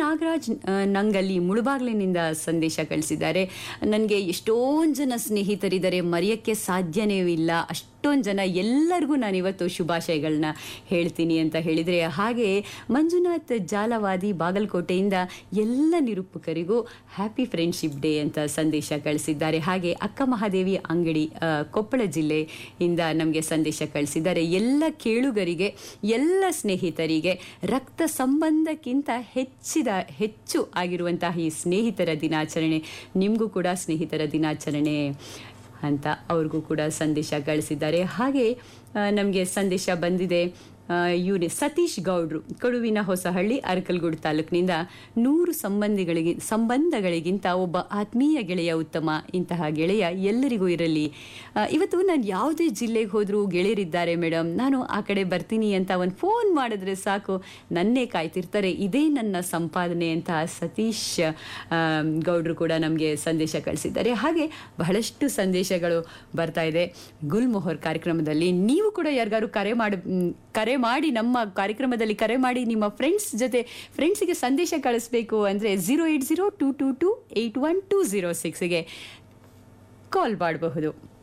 ನಾಗರಾಜ್ ಆ, ನಂಗಲ್ಲಿ ಮುಳುಬಾಗ್ಲಿನಿಂದ ಸಂದೇಶ ಕಳಿಸಿದ್ದಾರೆ ನನಗೆ ಎಷ್ಟೊಂದು ಜನ ಸ್ನೇಹಿತರಿದ್ದಾರೆ ಮರೆಯೋಕ್ಕೆ ಸಾಧ್ಯನೇ ಇಲ್ಲ ಅಷ್ಟೊಂದು ಜನ ಎಲ್ಲರಿಗೂ ನಾನು ಇವತ್ತು ಶುಭಾಶಯಗಳನ್ನ ಹೇಳ್ತೀನಿ ಅಂತ ಹೇಳಿದರೆ ಹಾಗೆ ಮಂಜುನಾಥ್ ಜಾಲವಾದಿ ಬಾಗಲಕೋಟೆಯಿಂದ ಎಲ್ಲ ನಿರೂಪಕರಿಗೂ ಹ್ಯಾಪಿ ಫ್ರೆಂಡ್ಶಿಪ್ ಡೇ ಅಂತ ಸಂದೇಶ ಕಳಿಸಿದ್ದಾರೆ ಹಾಗೆ ಅಕ್ಕ ಮಹಾದೇವಿ ಅಂಗಡಿ ಆ, ಕೊಪ್ಪಳ ಜಿಲ್ಲೆಯಿಂದ ನಮಗೆ ಸಂದೇಶ ಕಳಿಸಿದ್ದಾರೆ ಎಲ್ಲ ಕೇಳುಗರಿಗೆ ಎಲ್ಲ ಸ್ನೇಹಿತರಿಗೆ ರಕ್ತ ಸಂಬಂಧಕ್ಕಿಂತ ಹೆಚ್ಚಿದ ಹೆಚ್ಚು ಆಗಿರುವಂತಹ ಈ ಸ್ನೇಹಿತರ ದಿನಾಚರಣೆ ನಿಮಗೂ ಕೂಡ ಸ್ನೇಹಿತರ ದಿನಾಚರಣೆ ಅಂತ ಅವ್ರಿಗೂ ಕೂಡ ಸಂದೇಶ ಕಳಿಸಿದ್ದಾರೆ ಹಾಗೆ ನಮಗೆ ಸಂದೇಶ ಬಂದಿದೆ ಇವನೇ ಸತೀಶ್ ಗೌಡ್ರು ಕೊಡುವಿನ ಹೊಸಹಳ್ಳಿ ಅರಕಲ್ಗೂಡು ತಾಲೂಕಿನಿಂದ ನೂರು ಸಂಬಂಧಿಗಳಿಗೆ ಸಂಬಂಧಗಳಿಗಿಂತ ಒಬ್ಬ ಆತ್ಮೀಯ ಗೆಳೆಯ ಉತ್ತಮ ಇಂತಹ ಗೆಳೆಯ ಎಲ್ಲರಿಗೂ ಇರಲಿ ಆ, ಇವತ್ತು ನಾನು ಯಾವುದೇ ಜಿಲ್ಲೆಗೆ ಹೋದರೂ ಗೆಳೆಯರಿದ್ದಾರೆ ಮೇಡಮ್ ನಾನು ಆ ಕಡೆ ಬರ್ತೀನಿ ಅಂತ ಒಂದು ಫೋನ್ ಮಾಡಿದ್ರೆ ಸಾಕು ನನ್ನೇ ಕಾಯ್ತಿರ್ತಾರೆ ಇದೇ ನನ್ನ ಸಂಪಾದನೆ ಅಂತ ಸತೀಶ್ ಆ, ಗೌಡ್ರು ಕೂಡ ನಮಗೆ ಸಂದೇಶ ಕಳಿಸಿದ್ದಾರೆ ಹಾಗೆ ಬಹಳಷ್ಟು ಸಂದೇಶಗಳು ಬರ್ತಾ ಇದೆ ಗುಲ್ಮೊಹರ್ ಕಾರ್ಯಕ್ರಮದಲ್ಲಿ ನೀವು ಕೂಡ ಯಾರಿಗಾರು ಕರೆ ಮಾಡಿ ಮ್, ಕರೆ ಮಾಡಿ ನಮ್ಮ ಕಾರ್ಯಕ್ರಮದಲ್ಲಿ ಕರೆ ಮಾಡಿ ನಿಮ್ಮ ಫ್ರೆಂಡ್ಸ್ ಜೊತೆ ಫ್ರೆಂಡ್ಸಿಗೆ ಸಂದೇಶ ಕಳಿಸ್ಬೇಕು ಅಂದರೆ zero eight zero two two two eight one two zero ಸಿಕ್ಸ್ಗೆ ಕಾಲ್ ಮಾಡಬಹುದು